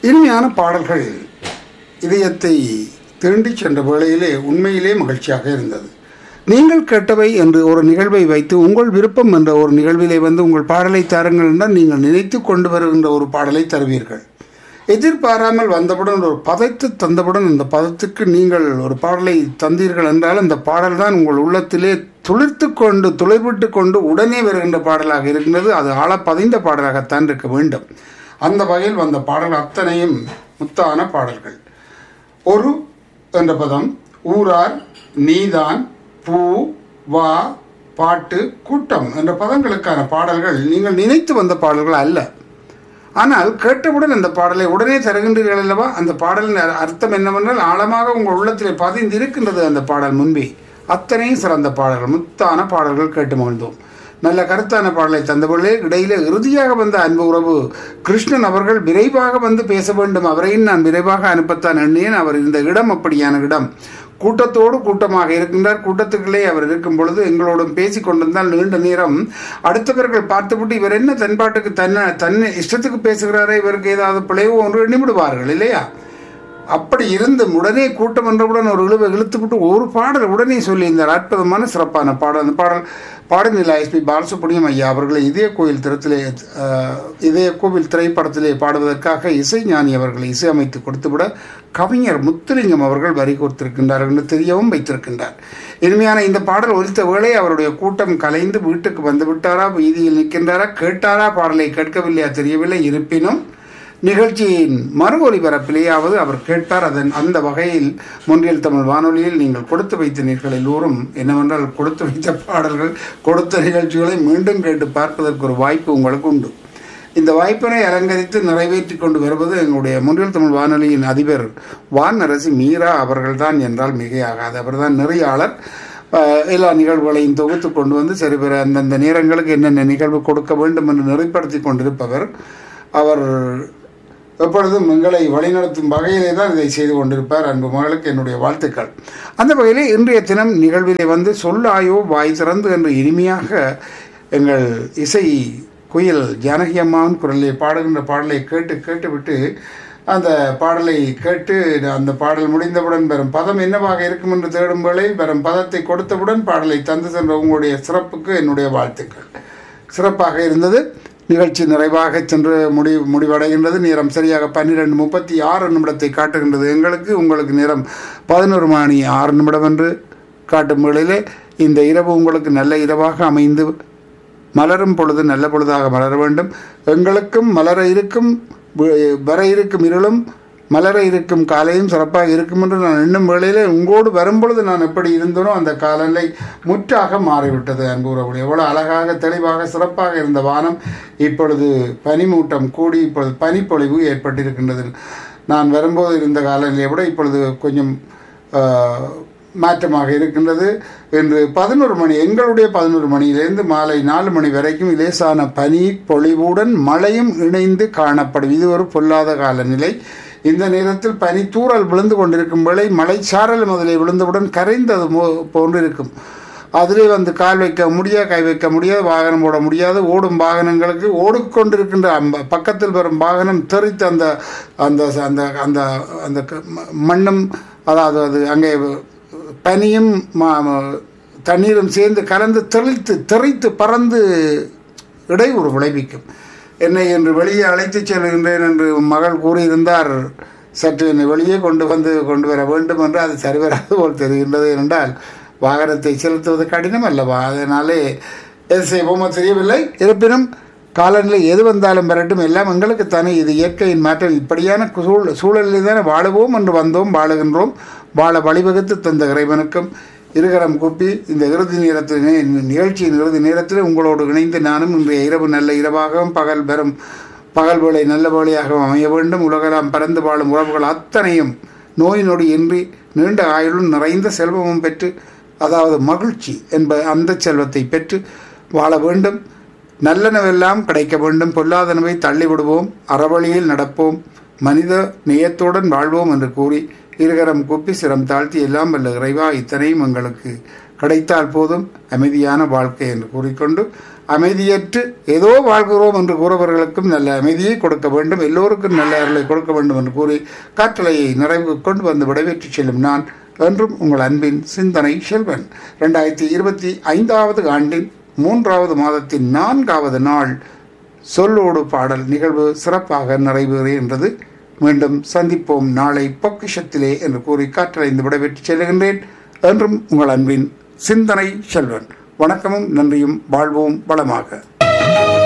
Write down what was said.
இனிமையான பாடல்கள் இதயத்தை திருண்டிச் சென்ற வேளையிலே உண்மையிலே மகிழ்ச்சியாக இருந்தது நீங்கள் கேட்டவை என்று ஒரு நிகழ்வை வைத்து உங்கள் விருப்பம் என்ற ஒரு நிகழ்விலே வந்து உங்கள் பாடலை தாருங்கள் என்றால் நீங்கள் நினைத்து கொண்டு வருகின்ற ஒரு பாடலை தருவீர்கள் எதிர்பாராமல் வந்தவுடன் ஒரு பதத்து தந்தவுடன் அந்த பதத்துக்கு நீங்கள் ஒரு பாடலை தந்தீர்கள் என்றால் அந்த பாடல் தான் உங்கள் உள்ளத்திலே துளிர்த்து கொண்டு துளைவிட்டு கொண்டு உடனே வருகின்ற பாடலாக இருக்கின்றது அது ஆழ பதிந்த பாடலாகத்தான் இருக்க வேண்டும் அந்த வகையில் வந்த பாடல் அத்தனையும் முத்தான பாடல்கள் ஒரு என்ற பதம் ஊரார் நீதான் பூ வா பாட்டு கூட்டம் என்ற பதங்களுக்கான பாடல்கள் நீங்கள் நினைத்து வந்த பாடல்கள் அல்ல ஆனால் கேட்டவுடன் அந்த பாடலை உடனே தருகின்றீர்கள் அல்லவா அந்த பாடலின் அர்- அர்த்தம் என்னவென்றால் ஆழமாக உங்கள் உள்ளத்திலே பதிந்திருக்கின்றது அந்த பாடல் முன்பே அத்தனையும் சிறந்த பாடல்கள் முத்தான பாடல்கள் கேட்டு மகிழ்ந்தோம் நல்ல கருத்தான பாடலை தந்தவர்களே இடையில இறுதியாக வந்த அன்பு உறவு கிருஷ்ணன் அவர்கள் விரைவாக வந்து பேச வேண்டும் அவரையும் நான் விரைவாக அனுப்பத்தான் எண்ணியேன் அவர் இந்த இடம் அப்படியான இடம் கூட்டத்தோடு கூட்டமாக இருக்கின்றார் கூட்டத்துக்குள்ளே அவர் இருக்கும் பொழுது எங்களோடும் பேசிக் கொண்டிருந்தால் நீண்ட நேரம் அடுத்தவர்கள் பார்த்துவிட்டு இவர் என்ன தன்பாட்டுக்கு தன்னை தன்னை இஷ்டத்துக்கு பேசுகிறாரே இவருக்கு ஏதாவது பிழைவோ ஒன்று எண்ணிவிடுவார்கள் இல்லையா அப்படி இருந்து உடனே கூட்டம் என்றவுடன் ஒரு இழுவை இழுத்துவிட்டு ஒரு பாடல் உடனே சொல்லியிருந்தார் அற்புதமான சிறப்பான பாடல் அந்த பாடல் பாடநிலா எஸ்பி பாலசுப்ரமணியம் ஐயா அவர்களை இதய கோயில் திறத்திலே அஹ், இதய கோவில் திரைப்படத்திலே பாடுவதற்காக இசை ஞானி அவர்களை இசையமைத்து கொடுத்துவிட கவிஞர் முத்துலிங்கம் அவர்கள் வரி கொடுத்திருக்கின்றார்கள் என்று தெரியவும் வைத்திருக்கின்றார் இனிமையான இந்த பாடல் ஒலித்த வேளை அவருடைய கூட்டம் கலைந்து வீட்டுக்கு வந்து விட்டாரா வீதியில் நிற்கின்றாரா கேட்டாரா பாடலை கேட்கவில்லையா தெரியவில்லை இருப்பினும் நிகழ்ச்சியின் மறு ஒலிபரப்பிலேயாவது அவர் கேட்பார் அதன் அந்த வகையில் முன்றியல் தமிழ் வானொலியில் நீங்கள் கொடுத்து வைத்தனீர்கள் எல்லோரும் என்னவென்றால் கொடுத்து வைத்த பாடல்கள் கொடுத்த நிகழ்ச்சிகளை மீண்டும் கேட்டு பார்ப்பதற்கு ஒரு வாய்ப்பு உங்களுக்கு உண்டு இந்த வாய்ப்பினை அலங்கரித்து நிறைவேற்றி கொண்டு வருவது எங்களுடைய முன்றியல் தமிழ் வானொலியின் அதிபர் வான் அரசி மீரா அவர்கள்தான் என்றால் மிகையாகாது அவர்தான் நெறியாளர் அஹ், எல்லா நிகழ்வுகளையும் தொகுத்து கொண்டு வந்து சரி பெற அந்தந்த நேரங்களுக்கு என்னென்ன நிகழ்வு கொடுக்க வேண்டும் என்று நெறிப்படுத்தி கொண்டிருப்பவர் அவர் எப்பொழுதும் எங்களை வழிநடத்தும் வகையிலே தான் இதை செய்து கொண்டிருப்பார் அன்பு மகளுக்கு என்னுடைய வாழ்த்துக்கள் அந்த வகையிலே இன்றைய தினம் நிகழ்விலே வந்து சொல்லாயோ வாய் திறந்து என்று இனிமையாக எங்கள் இசை குயில் ஜானகி அம்மாவின் குரலிலே பாடுகின்ற பாடலை கேட்டு கேட்டுவிட்டு அந்த பாடலை கேட்டு அந்த பாடல் முடிந்தவுடன் வரும் பதம் என்னவாக இருக்கும் என்று தேடும் வேளை வரும் பதத்தை கொடுத்தவுடன் பாடலை தந்து சென்ற உங்களுடைய சிறப்புக்கு என்னுடைய வாழ்த்துக்கள் சிறப்பாக இருந்தது நிகழ்ச்சி நிறைவாக சென்று முடி முடிவடைகின்றது நேரம் சரியாக பன்னிரெண்டு முப்பத்தி ஆறு நிமிடத்தை காட்டுகின்றது எங்களுக்கு உங்களுக்கு நேரம் பதினோரு மணி ஆறு நிமிடம் என்று காட்டும் வேளையிலே இந்த இரவு உங்களுக்கு நல்ல இரவாக அமைந்து மலரும் பொழுது நல்ல பொழுதாக மலர வேண்டும் எங்களுக்கும் மலர இருக்கும் வ- வர இருக்கும் இருளும் மலர இருக்கும் காலையும் சிறப்பாக இருக்கும் என்று நான் எண்ணும் வேளையிலே உங்களோடு வரும்பொழுது நான் எப்படி இருந்தனோ அந்த காலநிலை முற்றாக மாறிவிட்டது அன்பு உறவுகளே எவ்வளோ அழகாக தெளிவாக சிறப்பாக இருந்த வானம் இப்பொழுது பனிமூட்டம் கூடி இப்பொழுது பனிப்பொழிவு ஏற்பட்டிருக்கின்றது நான் வரும்போது இருந்த காலநிலையை விட இப்பொழுது கொஞ்சம் ஆஹ், மாற்றமாக இருக்கின்றது இன்று பதினோரு மணி எங்களுடைய பதினோரு மணியிலிருந்து மாலை நாலு மணி வரைக்கும் லேசான பனி பொழிவுடன் மழையும் இணைந்து காணப்படும் இது ஒரு பொல்லாத காலநிலை இந்த நேரத்தில் பனி தூறல் விழுந்து கொண்டிருக்கும் வேளை மழை சாரல் முதலில் விழுந்தவுடன் கரைந்தது மோ- போன்று இருக்கும் அதிலே வந்து கால் வைக்க முடியாது கை வைக்க முடியாது வாகனம் ஓட முடியாது ஓடும் வாகனங்களுக்கு ஓடிக்கொண்டிருக்கின்ற அம்ப- பக்கத்தில் வரும் வாகனம் தெரித்து அந்த அந்த அந்த அந்த அந்த க- ம- மண்ணும் அதாவது அது அங்கே பனியும் ம- ம- தண்ணீரும் சேர்ந்து கலந்து தெளித்து தெறித்து பறந்து இடையூறு விளைவிக்கும் என்னை என்று வெளியே அழைத்துச் செல்கின்றேன் என்று மகள் கூறியிருந்தார் சற்று என்னை வெளியே கொண்டு வந்து கொண்டு வர வேண்டும் என்று அது சரிவராது போல் தெரிகின்றது என்றால் வாகனத்தை செலுத்துவது கடினம் அல்லவா அதனாலே எது செய்வோமோ தெரியவில்லை இருப்பினும் காலநிலை எது வந்தாலும் வரட்டும் எல்லாம் எங்களுக்கு தானே இது இயற்கையின் மாற்றம் இப்படியான சூழ் சூழலில் தானே வாழுவோம் என்று வந்தோம் வாழுகின்றோம் வாழ வழிவகுத்து தந்த இறைவனுக்கும் இருகரம் கூப்பி இந்த இறுதி நேரத்தில் இந்த நிகழ்ச்சியின் இறுதி நேரத்தில் உங்களோடு இணைந்து நானும் இன்றைய இரவு நல்ல இரவாகவும் பகல் பெறும் பகல் வேளை நல்ல வேளையாகவும் அமைய வேண்டும் உலகெல்லாம் பறந்து வாழும் உறவுகள் அத்தனையும் நோய் நொடி இன்றி நீண்ட ஆயுளும் நிறைந்த செல்வமும் பெற்று அதாவது மகிழ்ச்சி என்ப அந்த செல்வத்தை பெற்று வாழ வேண்டும் நல்லனவெல்லாம் கிடைக்க வேண்டும் பொல்லாதனவை தள்ளிவிடுவோம் அறவழியில் நடப்போம் மனித நேயத்துடன் வாழ்வோம் என்று கூறி இருகரம் கூப்பி சிரம் தாழ்த்தி எல்லாம் வல்ல இறைவா இத்தனையும் எங்களுக்கு கிடைத்தால் போதும் அமைதியான வாழ்க்கை என்று கூறிக்கொண்டு அமைதியற்று ஏதோ வாழ்கிறோம் என்று கூறுபவர்களுக்கும் நல்ல அமைதியை கொடுக்க வேண்டும் எல்லோருக்கும் நல்ல அருளை கொடுக்க வேண்டும் என்று கூறி காற்றலையை நிறைவு கொண்டு வந்து விடைபெற்று செல்லும் நான் என்றும் உங்கள் அன்பின் சிந்தனை செல்வன் ரெண்டாயிரத்தி இருபத்தி ஐந்தாவது ஆண்டின் மூன்றாவது மாதத்தின் நான்காவது நாள் சொல்லோடு பாடல் நிகழ்வு சிறப்பாக நிறைவேறுகின்றது மீண்டும் சந்திப்போம் நாளை பொக்கிஷத்திலே என்று கூறி காற்றலைந்து விடைபெற்று செல்கின்றேன் என்றும் உங்கள் அன்பின் சிந்தனை செல்வன் வணக்கமும் நன்றியும் வாழ்வோம் வளமாக